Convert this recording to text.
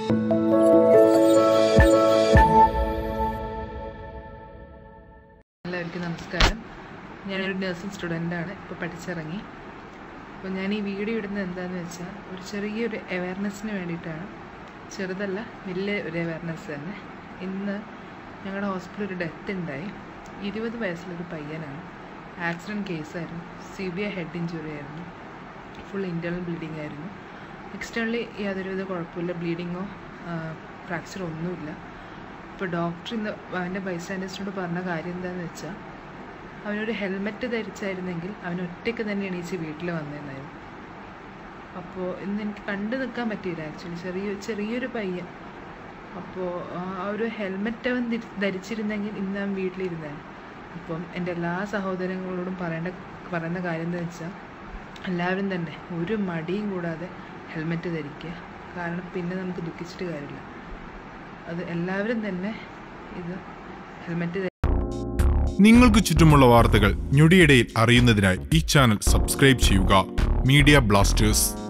എല്ലാവർക്കും നമസ്കാരം ഞാനൊരു നഴ്സിംഗ് സ്റ്റുഡൻ്റാണ് ഇപ്പോൾ പഠിച്ചിറങ്ങി അപ്പോൾ ഞാൻ ഈ വീഡിയോ ഇടുന്നത് എന്താണെന്ന് വെച്ചാൽ ഒരു ചെറിയൊരു അവയർനെസ്സിന് വേണ്ടിയിട്ടാണ് ചെറുതല്ല വലിയ ഒരു അവയർനെസ് തന്നെ ഇന്ന് ഞങ്ങളുടെ ഹോസ്പിറ്റലിൽ ഒരു ഡെത്ത് ഉണ്ടായി ഇരുപത് വയസ്സുള്ളൊരു പയ്യനാണ് ആക്സിഡൻറ്റ് കേസായിരുന്നു സിവിയർ ഹെഡ് ഇഞ്ചുറി ആയിരുന്നു ഫുൾ ഇൻറ്റേർണൽ ബ്ലീഡിംഗ് ആയിരുന്നു എക്സ്റ്റേണലി യാതൊരുവിധ കുഴപ്പമില്ല ബ്ലീഡിങ്ങോ ഫ്രാക്ചറോ ഒന്നുമില്ല ഇപ്പോൾ ഡോക്ടർ ഇന്ന് അവൻ്റെ ബൈസ്റ്റാൻഡേഴ്സിനോട് പറഞ്ഞ കാര്യം എന്താണെന്ന് വെച്ചാൽ അവനൊരു ഹെൽമെറ്റ് ധരിച്ചായിരുന്നെങ്കിൽ അവൻ ഒറ്റയ്ക്ക് തന്നെ എണീച്ച് വീട്ടിൽ വന്നേന്നായിരുന്നു അപ്പോൾ ഇന്ന് എനിക്ക് കണ്ടു നിൽക്കാൻ പറ്റിയില്ല ആക്ച്വലി ചെറിയ ചെറിയൊരു പയ്യൻ അപ്പോൾ ആ ഒരു ഹെൽമെറ്റ് അവൻ ധരി- ധരിച്ചിരുന്നെങ്കിൽ ഇന്ന് അവൻ വീട്ടിലിരുന്നേ അപ്പം എൻ്റെ എല്ലാ സഹോദരങ്ങളോടും പറയേണ്ട പറയുന്ന കാര്യം എന്താ വെച്ചാൽ എല്ലാവരും തന്നെ ഒരു മടിയും കൂടാതെ ഹെൽമെറ്റ് ധരിക്കുക കാരണം പിന്നെ നമുക്ക് ദുഃഖിച്ചിട്ട് കാര്യമില്ല അത് എല്ലാവരും തന്നെ ഇത് ഹെൽമെറ്റ് ധരി- നിങ്ങൾക്ക് ചുറ്റുമുള്ള വാർത്തകൾ ഞൊടിയിടയിൽ അറിയുന്നതിനായി ഈ ചാനൽ സബ്സ്ക്രൈബ് ചെയ്യുക മീഡിയ ബ്ലാസ്റ്റേഴ്സ്